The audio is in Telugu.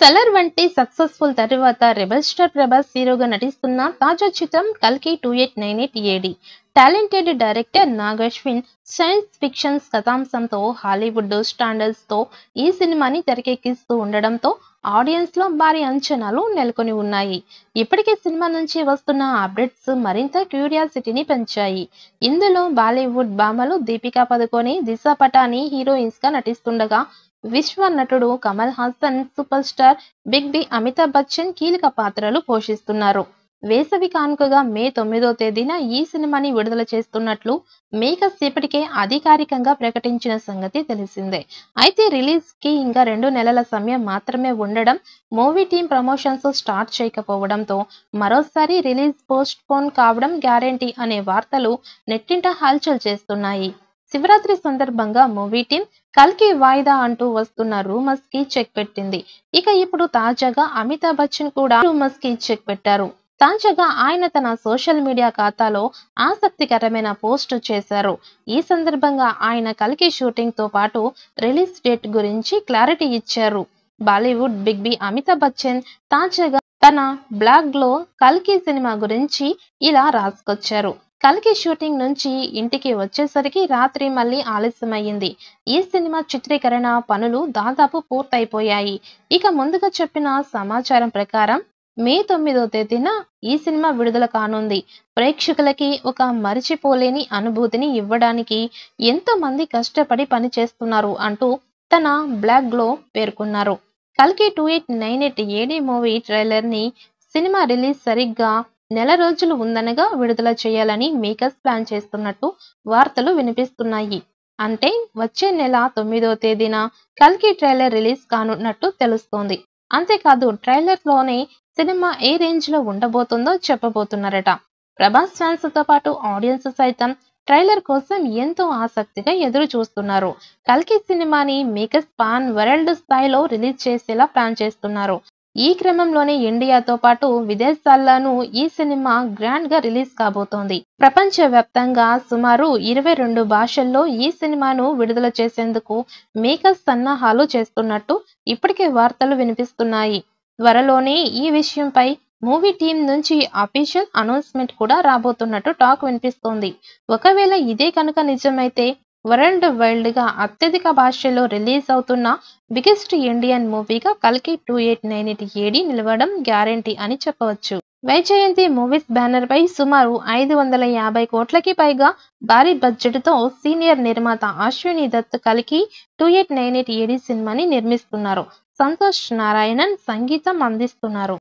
సెలర్ వంటి సక్సెస్ఫుల్ తరువాత రెబల్ స్టార్ ప్రభాస్ హీరోగా నటిస్తున్న తాజా చిత్రం కల్కి two eight nine eight AD talented director Nag Ashwin science fiction కథాంశంతో హాలీవుడ్ స్టాండర్డ్స్ తో ఈ సినిమాని తెరకెక్కిస్తూ ఉండడంతో ఆడియన్స్ లో భారీ అంచనాలు నెలకొని ఉన్నాయి ఇప్పటికే సినిమా నుంచి వస్తున్న అప్డేట్స్ మరింత క్యూరియాసిటీని పెంచాయి ఇందులో బాలీవుడ్ భామలు దీపికా పదుకొని దిశ పటాని హీరోయిన్స్ గా నటిస్తుండగా విశ్వ నటుడు Kamal Haasan super star big B Amitabh Bachchan కీలక పాత్రలు పోషిస్తున్నారు వేసవి కానుకగా మే తొమ్మిదో తేదీన ఈ సినిమాని విడుదల చేస్తున్నట్లు మేకర్స్ ఇప్పటికే అధికారికంగా ప్రకటించిన సంగతి తెలిసిందే అయితే రిలీజ్ కి ఇంకా రెండు నెలల సమయం మాత్రమే ఉండడం మూవీ టీం ప్రమోషన్స్ స్టార్ట్ చేయకపోవడంతో మరోసారి రిలీజ్ పోస్ట్ పోన్ కావడం గ్యారంటీ అనే వార్తలు నెట్టింట హల్చల్ చేస్తున్నాయి శివరాత్రి సందర్భంగా మూవీ టీం కల్కి వాయిదా అంటూ వస్తున్న రూమర్స్ కి చెక్ పెట్టింది ఇక ఇప్పుడు తాజాగా అమితాబ్ బచ్చన్ కూడా రూమర్స్ కి చెక్ పెట్టారు తాజాగా ఆయన తన సోషల్ మీడియా ఖాతాలో ఆసక్తికరమైన పోస్ట్ చేశారు ఈ సందర్భంగా ఆయన కల్కి షూటింగ్ తో పాటు రిలీజ్ డేట్ గురించి క్లారిటీ ఇచ్చారు Bollywood big B Amitabh Bachchan తాజాగా తన బ్లాగ్ లో కల్కి సినిమా గురించి ఇలా రాసుకొచ్చారు కల్కి షూటింగ్ నుంచి ఇంటికి వచ్చేసరికి రాత్రి మళ్ళీ ఆలస్యమయ్యింది ఈ సినిమా చిత్రీకరణ పనులు దాదాపు పూర్తయిపోయాయి ఇక ముందుగా చెప్పిన సమాచారం ప్రకారం మే తొమ్మిదో తేదీన ఈ సినిమా విడుదల కానుంది ప్రేక్షకులకి ఒక మరిచిపోలేని అనుభూతిని ఇవ్వడానికి ఎంతో మంది కష్టపడి పనిచేస్తున్నారు అంటూ తన బ్లాగ్ లో పేర్కొన్నారు కల్కి two eight nine eight A D movie trailer ని సినిమా రిలీజ్ సరిగ్గా నెల రోజులు ఉందనగా విడుదల చేయాలని మేకర్స్ ప్లాన్ చేస్తున్నట్టు వార్తలు వినిపిస్తున్నాయి అంటే వచ్చే నెల తొమ్మిదో తేదీన కల్కి ట్రైలర్ రిలీజ్ కానున్నట్టు తెలుస్తోంది అంతేకాదు ట్రైలర్ లోనే సినిమా ఏ రేంజ్ లో ఉండబోతుందో చెప్పబోతున్నారట ప్రభాస్ ఫ్యాన్స్ తో పాటు ఆడియన్స్ సైతం ట్రైలర్ కోసం ఎంతో ఆసక్తిగా ఎదురు చూస్తున్నారు కల్కి సినిమాని మేకర్స్ పాన్ వరల్డ్ స్థాయిలో రిలీజ్ చేసేలా ప్లాన్ చేస్తున్నారు ఈ క్రమంలోనే ఇండియాతో పాటు విదేశాల్లోనూ ఈ సినిమా గ్రాండ్ గా రిలీజ్ కాబోతోంది ప్రపంచ వ్యాప్తంగా సుమారు ఇరవై రెండు భాషల్లో ఈ సినిమాను విడుదల చేసేందుకు మేకర్స్ సన్నాహాలు చేస్తున్నట్టు ఇప్పటికే వార్తలు వినిపిస్తున్నాయి త్వరలోనే ఈ విషయంపై మూవీ టీం నుంచి అఫీషియల్ అనౌన్స్మెంట్ కూడా రాబోతున్నట్టు టాక్ వినిపిస్తోంది ఒకవేళ ఇదే కనుక నిజమైతే వరల్డ్ వైల్డ్ గా అత్యధిక భాషల్లో రిలీజ్ అవుతున్న బిగ్గెస్ట్ ఇండియన్ మూవీగా కల్కి two eight nine eight A D నిలవడం గ్యారంటీ అని చెప్పవచ్చు వైజయంతి మూవీస్ బ్యానర్ పై సుమారు ఐదు వందల యాభై కోట్లకి పైగా భారీ బడ్జెట్ తో సీనియర్ నిర్మాత అశ్విని దత్ కలికి two eight nine eight A D సినిమాని నిర్మిస్తున్నారు సంతోష్ నారాయణన్ సంగీతం అందిస్తున్నారు